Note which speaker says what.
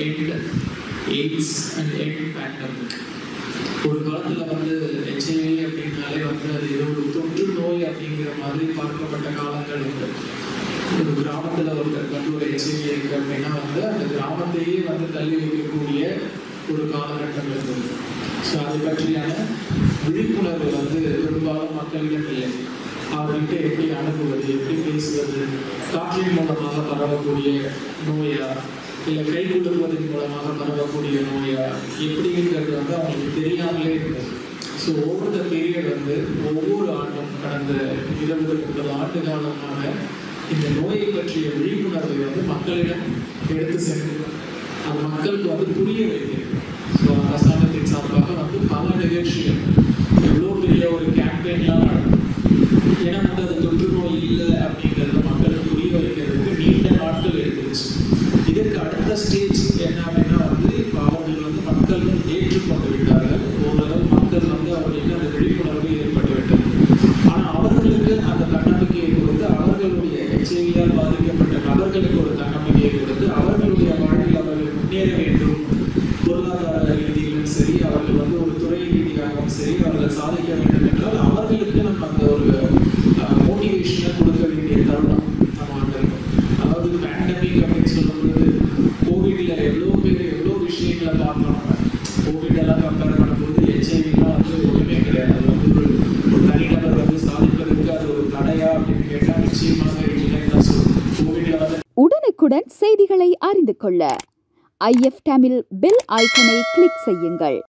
Speaker 1: end AIDS and end pandemic ஒரு காலத்தில் வந்து ஹெச்ஐவி அப்படின்னாலே வந்து அது ஏதோ ஒரு தொற்று நோய் அப்படிங்கிற மாதிரி பார்க்கப்பட்ட காலங்கள் உண்டு ஒரு கிராமத்தில் ஒருத்தருக்கு வந்து ஒரு ஹெச்ஐவி இருக்கு அப்படின்னா வந்து அந்த கிராமத்தையே வந்து தள்ளி வைக்கக்கூடிய ஒரு காலகட்டம் இருந்தது ஸோ அதை பற்றியான விழிப்புணர்வு வந்து பெரும்பாலும் மக்களிடம் இல்லை அவர்கிட்ட எப்படி அணுகுவது எப்படி பேசுவது காற்றின் மூலமாக பரவக்கூடிய நோயா இல்லை கை குலுக்குவதன் மூலமாக பரவக்கூடிய நோயா எப்படிங்கிறது வந்து அவங்களுக்கு தெரியாமலே இருந்தது ஸோ ஓவர் த பீரியட் வந்து ஒவ்வொரு ஆண்டும் கடந்த இருபது முப்பது ஆண்டு காலமாக இந்த நோயை பற்றிய விழிப்புணர்வை வந்து மக்களிடம் எடுத்து சென்று அது மக்களுக்கு வந்து புரிய வைக்கிறது ஸோ அரசாங்கத்தின் சார்பாக வந்து பல நிகழ்ச்சிகள் எவ்வளோ பெரிய ஒரு கேம்பெயின்லாம் நடக்கும் ஏன்னா வந்து அது தொற்று நோய் இல்லை அப்படிங்கிறத மக்களுக்கு புரிய வைக்கிறதுக்கு நீண்ட நாட்கள் எடுத்துச்சு இதற்கு அடுத்த ஸ்டேஜ் என்ன அப்படின்னா வந்து இப்போ அவர்கள் வந்து மக்கள் ஏற்றுக்கொண்டு விட்டார்கள் ஓரளவு மக்கள் வந்து அவர்களுக்கு அந்த விழிப்புணர்வு ஏற்பட்டு விட்டது ஆனால் அவர்களுக்கு அந்த தன்னம்பிக்கையை கொடுத்து அவர்களுடைய ஹெச்ஐவியால் பாதிக்கப்பட்ட நபர்களுக்கு ஒரு தன்னம்பிக்கையை கொடுத்து அவர்களுடைய வாழ்வில் அவர்கள் முன்னேற வேண்டும் பொருளாதார ரீதியிலும் சரி அவர்கள் வந்து ஒரு துறை ரீதியாகவும் சரி அவர்கள் சாதிக்க வேண்டும் என்றால் அவர்களுக்கு நம்ம அந்த ஒரு மோட்டிவேஷனை கொடுக்க வேண்டிய தருணம் நம்ம வந்திருக்கோம் அதாவது பேண்டமிக் அப்படின்னு சொல்லும்போது கோவிட்ல எவ்வளோ பேர் எவ்வளோ விஷயங்களை பார்த்தோம் கோவிட் எல்லாம் கம்பேர் பண்ணும்போது ஹெச்ஐவிலாம் வந்து ஒன்றுமே கிடையாது அது வந்து ஒரு ஒரு தனிநபர் வந்து சாதிப்பதற்கு அது ஒரு தடையா அப்படின்னு கேட்டால் நிச்சயமாக இல்லைன்னு தான் சொல்லுவோம் கோவிட்ல வந்து
Speaker 2: உடனுக்குடன் செய்திகளை அறிந்து கொள்ள ஐஎஃப் தமிழ் பெல் ஐக்கனை கிளிக் செய்யுங்கள்